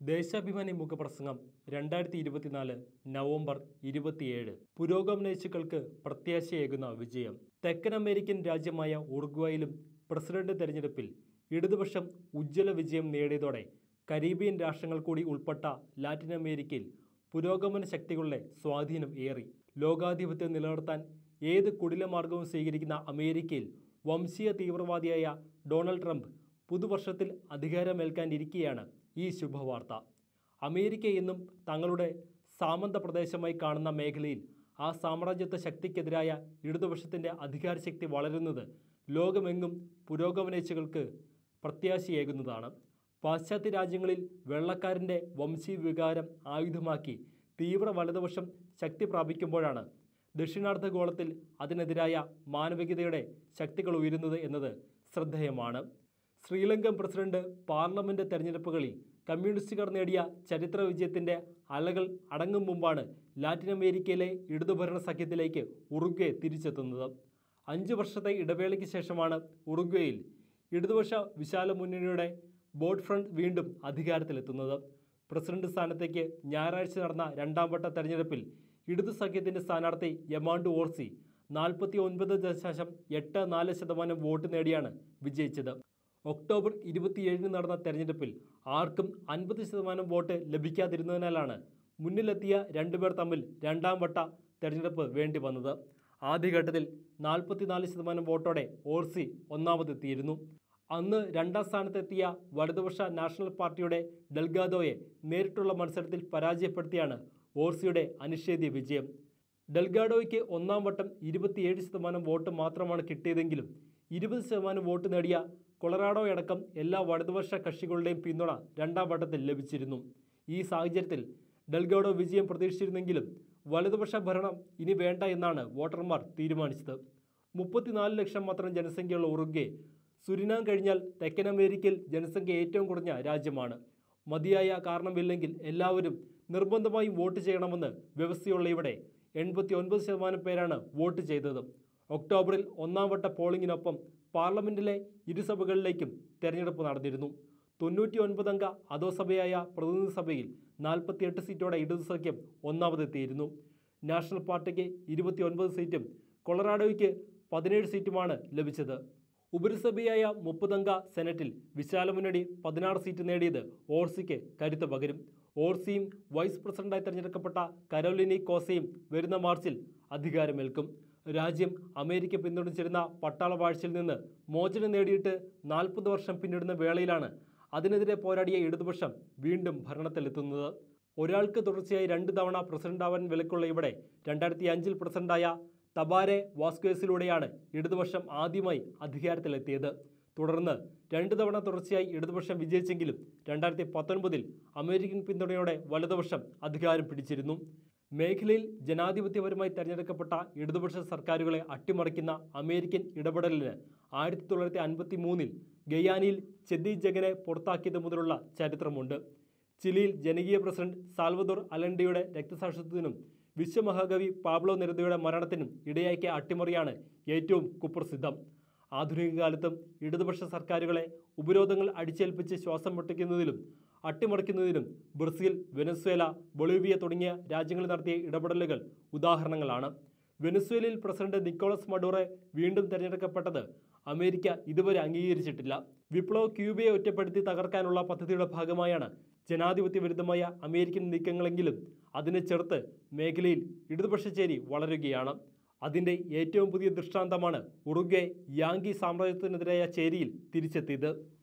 ദേശാഭിമാനി മുഖപ്രസംഗം രണ്ടായിരത്തി ഇരുപത്തിനാല് നവംബർ ഇരുപത്തിയേഴ് പുരോഗമനേശുക്കൾക്ക് പ്രത്യാശയേകുന്ന വിജയം തെക്കൻ അമേരിക്കൻ രാജ്യമായ ഉറുഗ്വായിലും പ്രസിഡന്റ് തെരഞ്ഞെടുപ്പിൽ ഇടതുപക്ഷം ഉജ്ജ്വല വിജയം നേടിയതോടെ കരീബിയൻ രാഷ്ട്രങ്ങൾ കൂടി ഉൾപ്പെട്ട ലാറ്റിൻ അമേരിക്കയിൽ പുരോഗമന ശക്തികളുടെ സ്വാധീനം ഏറി ലോകാധിപത്യം നിലനിർത്താൻ ഏത് കുടിലമാർഗവും സ്വീകരിക്കുന്ന അമേരിക്കയിൽ വംശീയ തീവ്രവാദിയായ ഡൊണാൾഡ് ട്രംപ് പുതുവർഷത്തിൽ അധികാരമേൽക്കാനിരിക്കെയാണ് ഈ ശുഭവാർത്ത അമേരിക്ക എന്നും തങ്ങളുടെ സാമന്ത പ്രദേശമായി കാണുന്ന മേഖലയിൽ ആ സാമ്രാജ്യത്വ ശക്തിക്കെതിരായ ഇടതുപക്ഷത്തിൻ്റെ അധികാരശക്തി വളരുന്നത് ലോകമെങ്ങും പുരോഗമനേച്ഛകൾക്ക് പ്രത്യാശയേകുന്നതാണ് പാശ്ചാത്യ രാജ്യങ്ങളിൽ വെള്ളക്കാരൻ്റെ വംശീയ വികാരം ആയുധമാക്കി തീവ്ര വലതുപക്ഷം ശക്തി പ്രാപിക്കുമ്പോഴാണ് ദക്ഷിണാർദ്ധഗോളത്തിൽ അതിനെതിരായ മാനവികതയുടെ ശക്തികൾ ഉയരുന്നത് എന്നത് ശ്രദ്ധേയമാണ് ശ്രീലങ്കൻ പ്രസിഡന്റ് പാർലമെന്റ് തെരഞ്ഞെടുപ്പുകളിൽ കമ്മ്യൂണിസ്റ്റുകാർ നേടിയ ചരിത്ര വിജയത്തിന്റെ അലകൾ അടങ്ങും മുമ്പാണ് ലാറ്റിൻ അമേരിക്കയിലെ ഇടതുഭരണ സഖ്യത്തിലേക്ക് ഉറുഗ്വെ തിരിച്ചെത്തുന്നത് അഞ്ച് വർഷത്തെ ഇടവേളയ്ക്ക് ശേഷമാണ് ഉറുഗ്വയിൽ ഇടതുപക്ഷ വിശാല മുന്നണിയുടെ ബോർഡ് ഫ്രണ്ട് വീണ്ടും അധികാരത്തിലെത്തുന്നത് പ്രസിഡന്റ് സ്ഥാനത്തേക്ക് ഞായറാഴ്ച നടന്ന രണ്ടാം വട്ട തെരഞ്ഞെടുപ്പിൽ ഇടതു സഖ്യത്തിന്റെ സ്ഥാനാർത്ഥി യമാണ്ടു ഓർസി നാൽപ്പത്തി ഒൻപത് ദശാംശം എട്ട് നാല് ശതമാനം വോട്ട് നേടിയാണ് വിജയിച്ചത് ഒക്ടോബർ ഇരുപത്തിയേഴിന് നടന്ന തെരഞ്ഞെടുപ്പിൽ ആർക്കും അൻപത് ശതമാനം വോട്ട് ലഭിക്കാതിരുന്നതിനാലാണ് മുന്നിലെത്തിയ രണ്ടുപേർ തമ്മിൽ രണ്ടാം വട്ട തെരഞ്ഞെടുപ്പ് വേണ്ടി വന്നത് ആദ്യഘട്ടത്തിൽ നാൽപ്പത്തിനാല് ശതമാനം വോട്ടോടെ ഓർസി ഒന്നാമതെത്തിയിരുന്നു അന്ന് രണ്ടാം സ്ഥാനത്തെത്തിയ വലതുപക്ഷ നാഷണൽ പാർട്ടിയുടെ ഡെൽഗാദോയെ നേരിട്ടുള്ള മത്സരത്തിൽ പരാജയപ്പെടുത്തിയാണ് ഓർസിയുടെ അനിഷേധ്യ വിജയം ഡെൽഗാഡോയ്ക്ക് ഒന്നാം വട്ടം ഇരുപത്തിയേഴ് ശതമാനം വോട്ട് മാത്രമാണ് കിട്ടിയതെങ്കിലും ഇരുപത് ശതമാനം വോട്ട് നേടിയ കൊളറാഡോയടക്കം എല്ലാ വലതുപക്ഷ കക്ഷികളുടെയും പിന്തുണ രണ്ടാം വട്ടത്തിൽ ലഭിച്ചിരുന്നു ഈ സാഹചര്യത്തിൽ ഡെൽഗാഡോ വിജയം പ്രതീക്ഷിച്ചിരുന്നെങ്കിലും വലതുപക്ഷ ഭരണം ഇനി വേണ്ട എന്നാണ് വോട്ടർമാർ തീരുമാനിച്ചത് മുപ്പത്തിനാല് ലക്ഷം മാത്രം ജനസംഖ്യയുള്ള ഉറുഗ്വെ സുരിനാം കഴിഞ്ഞാൽ തെക്കൻ അമേരിക്കയിൽ ജനസംഖ്യ ഏറ്റവും കുറഞ്ഞ രാജ്യമാണ് മതിയായ കാരണമില്ലെങ്കിൽ എല്ലാവരും നിർബന്ധമായും വോട്ട് ചെയ്യണമെന്ന് വ്യവസ്ഥയുള്ള ഇവിടെ എൺപത്തി ഒൻപത് ശതമാനം പേരാണ് വോട്ട് ചെയ്തത് ഒക്ടോബറിൽ ഒന്നാം വട്ട പോളിംഗിനൊപ്പം പാർലമെന്റിലെ ഇരുസഭകളിലേക്കും തെരഞ്ഞെടുപ്പ് നടന്നിരുന്നു തൊണ്ണൂറ്റി ഒൻപത് അംഗ അധോസഭയായ പ്രതിനിധി സഭയിൽ നാൽപ്പത്തിയെട്ട് സീറ്റോടെ ഇടതു സഖ്യം ഒന്നാമതെത്തിയിരുന്നു നാഷണൽ പാർട്ടിക്ക് ഇരുപത്തി ഒൻപത് സീറ്റും കൊളറാഡോയ്ക്ക് പതിനേഴ് സീറ്റുമാണ് ലഭിച്ചത് ഉപരിസഭയായ മുപ്പതംഗ സെനറ്റിൽ വിശാല മുന്നണി പതിനാറ് സീറ്റ് നേടിയത് ഓർസിക്ക് കരുത്ത് പകരും ഓർസിയും വൈസ് പ്രസിഡന്റായി തെരഞ്ഞെടുക്കപ്പെട്ട കരോലിനി കോസയും വരുന്ന മാർച്ചിൽ അധികാരമേൽക്കും രാജ്യം അമേരിക്ക പിന്തുണച്ചിരുന്ന പട്ടാള വാഴ്ചയിൽ നിന്ന് മോചനം നേടിയിട്ട് നാൽപ്പത് വർഷം പിന്നിടുന്ന വേളയിലാണ് അതിനെതിരെ പോരാടിയ ഇടതുപക്ഷം വീണ്ടും ഭരണത്തിലെത്തുന്നത് ഒരാൾക്ക് തുടർച്ചയായി രണ്ട് തവണ പ്രസിഡന്റാവാൻ വിലക്കുള്ള ഇവിടെ രണ്ടായിരത്തി അഞ്ചിൽ പ്രസിഡന്റായ തബാരെ വാസ്ക്വേസിലൂടെയാണ് ഇടതുപക്ഷം ആദ്യമായി അധികാരത്തിലെത്തിയത് തുടർന്ന് രണ്ട് തവണ തുടർച്ചയായി ഇടതുപക്ഷം വിജയിച്ചെങ്കിലും രണ്ടായിരത്തി പത്തൊൻപതിൽ അമേരിക്കൻ പിന്തുണയോടെ വലതുപക്ഷം അധികാരം പിടിച്ചിരുന്നു മേഖലയിൽ ജനാധിപത്യപരമായി തെരഞ്ഞെടുക്കപ്പെട്ട ഇടതുപക്ഷ സർക്കാരുകളെ അട്ടിമറിക്കുന്ന അമേരിക്കൻ ഇടപെടലിന് ആയിരത്തി തൊള്ളായിരത്തി അൻപത്തി മൂന്നിൽ ഗയാനിയിൽ ചെന്നി ജഗനെ പുറത്താക്കിയത് മുതലുള്ള ചരിത്രമുണ്ട് ചിലിയിൽ ജനകീയ പ്രസിഡന്റ് സാൽവദോർ അലൻഡിയുടെ രക്തസാക്ഷിത്വത്തിനും വിശ്വമഹാകവി പാബ്ലോ നെരുദയുടെ മരണത്തിനും ഇടയാക്കിയ അട്ടിമറിയാണ് ഏറ്റവും കുപ്രസിദ്ധം ആധുനിക കാലത്തും ഇടതുപക്ഷ സർക്കാരുകളെ ഉപരോധങ്ങൾ അടിച്ചേൽപ്പിച്ച് ശ്വാസം മുട്ടിക്കുന്നതിലും അട്ടിമറിക്കുന്നതിനും ബ്രസീൽ വെനസ്വേല ബൊളീവിയ തുടങ്ങിയ രാജ്യങ്ങളിൽ നടത്തിയ ഇടപെടലുകൾ ഉദാഹരണങ്ങളാണ് വെനസ്വേലയിൽ പ്രസിഡന്റ് നിക്കോളസ് മഡൂറെ വീണ്ടും തെരഞ്ഞെടുക്കപ്പെട്ടത് അമേരിക്ക ഇതുവരെ അംഗീകരിച്ചിട്ടില്ല വിപ്ലവ ക്യൂബയെ ഒറ്റപ്പെടുത്തി തകർക്കാനുള്ള പദ്ധതിയുടെ ഭാഗമായാണ് ജനാധിപത്യ വിരുദ്ധമായ അമേരിക്കൻ നീക്കങ്ങളെങ്കിലും അതിനെ ചെറുത്ത് മേഖലയിൽ ഇടതുപക്ഷച്ചേരി വളരുകയാണ് അതിൻ്റെ ഏറ്റവും പുതിയ ദൃഷ്ടാന്തമാണ് ഉറുഗ്വെ യാങ്കി സാമ്രാജ്യത്തിനെതിരായ ചേരിയിൽ തിരിച്ചെത്തിയത്